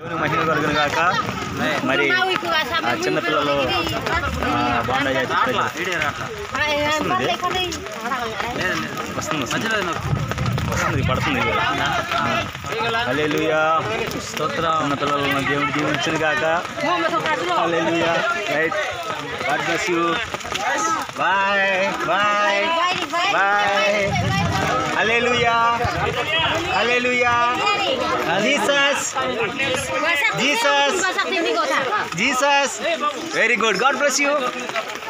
దేవుని మహిమ కలుగును గాక మరి ఆ చిన్నపిల్లలు ఆ, బాండా జాతి ప్రజలు. వస్తుంది వస్తుంది వస్తుంది పడుతుంది అలేలుయా స్తోత్రం చిన్న పిల్లలను దేవుడు దీవించును గాక alleluia right God bless you bye bye bye alleluia alleluia Jesus Jesus Jesus very good God bless you